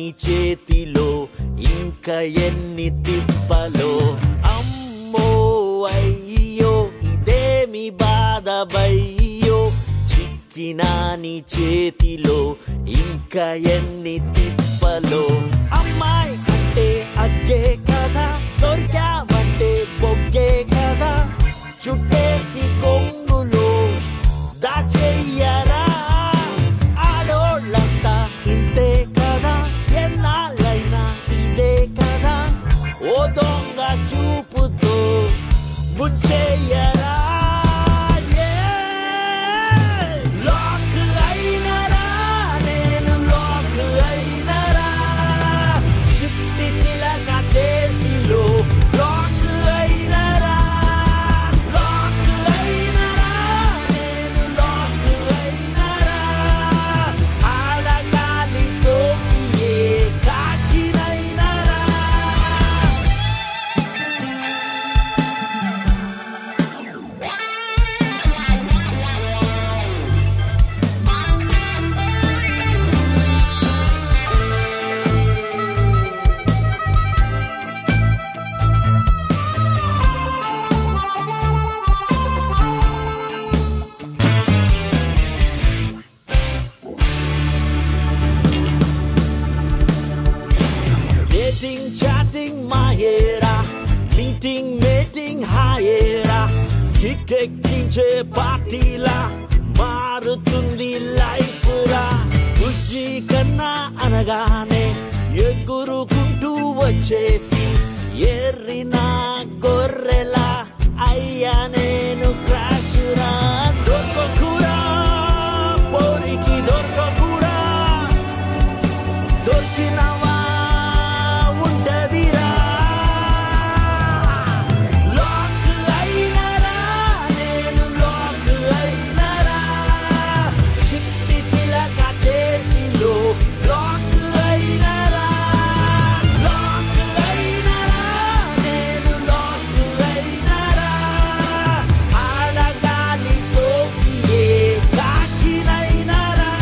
చేతిలో ఇంకా ఎన్ని తిప్పలో అమ్మో అయ్యో ఇదేమి బాధబయ్యో చిక్కిన నీ చేతిలో ఇంకా ఎన్ని తిప్పలో అమ్మాయి అంటే అగ్గే కదా దొరికామంటే బొగ్గే కదా చుట్టేసి కొంగులో దాచెయ్యరా ఆడోళ్ళంతా ఇంతే కదా ఎన్నాళ్ళైనా ఇదే కదా ఓ దొంగ చూపుతో ముంచేయరా లాక్ అయినరా నేను లాక్ అయినరా చిట్టి చిలక చేతిలో లాక్ అయినరా లాక్ అయినరా నేను లాక్ అయినరా ఆడగాలి సోకియే కాకినైనరా డేటింగ్ చాటింగ్ మాయేరా మీటింగ్ మీటింగ్ హాయేరా కిక్కెక్కించే పార్టీలా మారుతుంది లైఫ్ రా బుజ్జి కన్నా అనగానే ఎగురుకుంటూ వచ్చేసి ఎర్రిన గొర్రెలా అయ్యా నేను క్రాష్ రా దొరకకురా పోరికి దొరకకురా దొరికినవా ఉండదిరా లాక్ అయినరా నేను లాక్ అయినరా చిట్టి చిలక చేతిలో లాక్ అయినరా లాక్ అయినరా నేను లాక్ అయినరా ఆడగాలి సోకియే కాకినైనరా